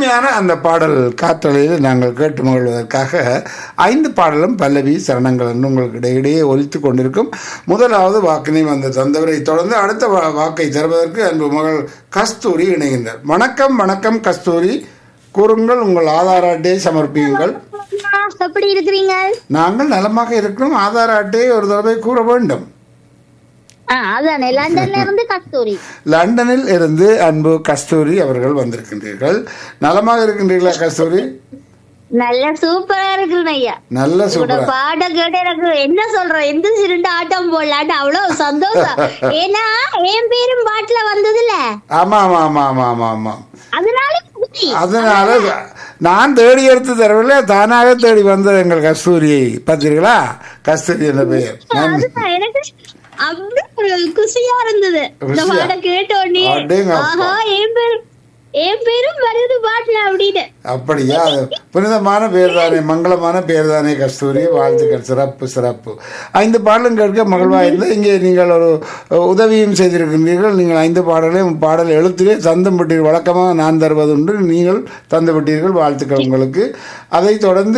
இனிமையான அந்த பாடல் காற்றலையில் நாங்கள் கேட்டு மகிழ்வதற்காக ஐந்து பாடலும் பல்லவி சரணங்கள் என்று உங்களுக்கு இடையிடையே ஒலித்து கொண்டிருக்கும் முதலாவது வாக்கினை வந்து தந்தவரை தொடர்ந்து அடுத்த வா- வாக்கை தருவதற்கு அன்பு மகள் கஸ்தூரி இணைகின்றார் வணக்கம் வணக்கம் கஸ்தூரி கூறுங்கள் உங்கள் ஆதார் அட்டையை சமர்ப்பியுங்கள் எப்படி இருக்கிறீங்க நாங்கள் நலமாக இருக்கிறோம் ஆதார் அட்டையை ஒரு தடவை கூற வேண்டும் ஆ, அதானே லண்டன்ல இருந்து கஸ்தூரி லண்டனில் இருந்து அன்பு கஸ்தூரி அவர்கள் வந்திருக்கின்றீர்கள் நலமாக இருக்கின்றீர்களா கஸ்தூரி நல்ல சூப்பரா இருக்கிறேன் ஐயா நல்ல உங்களோட சூப்பரா பாடம் கேட்டு எனக்கு என்ன சொல்றேன் எந்த சிறுண்டு ஆட்டம் போடலான்னு அவ்வளவு சந்தோஷம் ஏன்னா என் பேரும் பாட்டுல வந்ததுல ஆமா ஆமா ஆமா ஆமா ஆமா ஆமா அதனால குதி. அதனால நான் தேடி எடுத்து தரவில்லை தானாக தேடி வந்தது எங்கள் கஸ்தூரியை பார்த்தீர்களா கஸ்தூரி என்ற பெயர் நன்றி. அதுதான் எனக்கு அப்படி ஒரு குஷியா இருந்தது இந்த குஷியா? பாடம் கேட்ட உடனே அடேங்கப்பா. ஆஹா என் பேரும் என் பேரும் வருது பாட்டுல அப்படின்னு அப்படியா அது புனிதமான பேர் தானே மங்களமான பேர் தானே கஸ்தூரி வாழ்த்துக்கள் சிறப்பு சிறப்பு ஐந்து பாடலும் கேட்க மகிழ்வாயிருந்து இங்கே நீங்கள் ஒரு உதவியும் செய்திருக்கின்றீர்கள் நீங்கள் ஐந்து பாடலையும் பாடல் எழுத்திலே தந்தும் விட்டீர்கள் வழக்கமாக நான் தருவதுண்டு நீங்கள் தந்து விட்டீர்கள் வாழ்த்துக்கள் உங்களுக்கு அதைத் தொடர்ந்து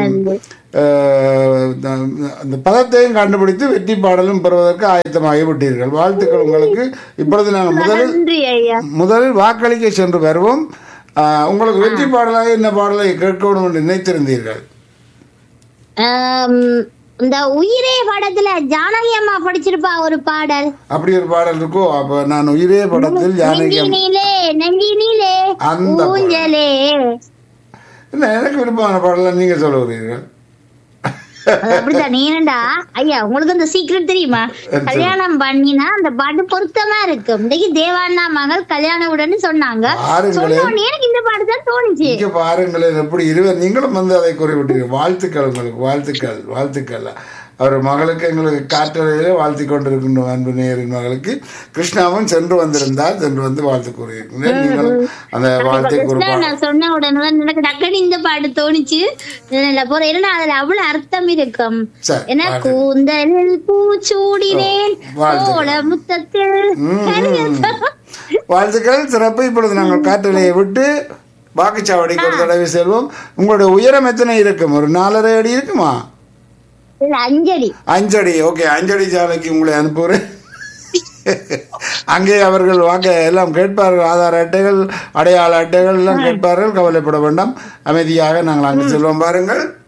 அஹ், அந்த பதத்தையும் கண்டுபிடித்து வெற்றி பாடலும் பெறுவதற்கு ஆயத்தமாகி விட்டீர்கள் வாழ்த்துக்கள் உங்களுக்கு இப்பொழுது நாங்கள் முதலில் நன்றி ஐயா முதலில் வாக்களிக்க சென்று வருவோம் ஆஹ், உங்களுக்கு வெற்றி பாடலாக என்ன பாடலை கேட்க வேண்டும் என்று நினைத்திருந்தீர்கள் ஆம், இந்த உயிரே படத்துல ஜானகி அம்மா படிச்சிருப்பா ஒரு பாடல் அப்படி ஒரு பாடல் இருக்கோ அப்ப நான் உயிரே படத்தில் ஜானகி அம்மா- நெஞ்சினிலே நெஞ்சினிலே அந்த பாடல். ஊஞ்சலே இல்ல எனக்கு விருப்பமான பாடலாம் நீங்க சொல்லுகிறீர்கள் அது அப்படித்தான் நீனண்டா ஐயா உங்களுக்கு அந்த சீக்கிரம் தெரியுமா சரி. கல்யாணம் பண்ணினா அந்த பாட்டு பொருத்தமா இருக்கும் இன்னைக்கு தேவாண்ணா மகள் கல்யாணம் உடனே சொன்னாங்க பாருங்களேன். சொன்ன உடனே எனக்கு இந்த பாட்டு தான் தோணுச்சு இங்க பாருங்களேன் எப்படி இருவர் நீங்களும் வந்து அதை குறிப்பிட்டீர்கள் வாழ்த்துக்கள் உங்களுக்கு வாழ்த்துக்கள் வாழ்த்துக்கள் அவர் மகளுக்கு எங்களுக்கு காற்றலையிலே வாழ்த்தி கொண்டிருக்கின்றோம் அன்பு நேரின் மகளுக்கு கிருஷ்ணாவும் சென்று வந்திருந்தார் சென்று வந்து வாழ்த்து கூறியிருக்கின்றேன் நீங்களும் அந்த வாழ்த்தை கிருஷ்ணா, குறிப்பாக நான் சொன்ன உடனே தான் எனக்கு டக்குனு இந்த பாட்டு தோணுச்சு இதுல போற ஏன்னா அதுல அவ்வளவு அர்த்தம் இருக்கும் சரி, ஏன்னா பாருங்க. கூந்தலில் பூச்சூடினேன் ஓ, வாழ்த்துக்கள். கோல முத்தத்தில் ம், ம். வாழ்த்துக்கள் சிறப்பு இப்பொழுது நாங்கள் காற்றலையை விட்டு வாக்குச்சாவடிக்கு ஒரு தடவை செல்வோம் உங்களுடைய உயரம் எத்தனை இருக்கும் ஒரு நாலரை அடி இருக்குமா இல்ல, அஞ்சலி அஞ்சடி ஓகே அஞ்சடி சாலைக்கு உங்களை அனுப்புகிறேன் அங்கே அவர்கள் வாக்க எல்லாம் கேட்பார்கள் ஆதார் அட்டைகள் அடையாள அட்டைகள் எல்லாம் கேட்பார்கள் கவலைப்பட வேண்டாம் அமைதியாக நாங்கள் அங்கு செல்வோம் பாருங்கள்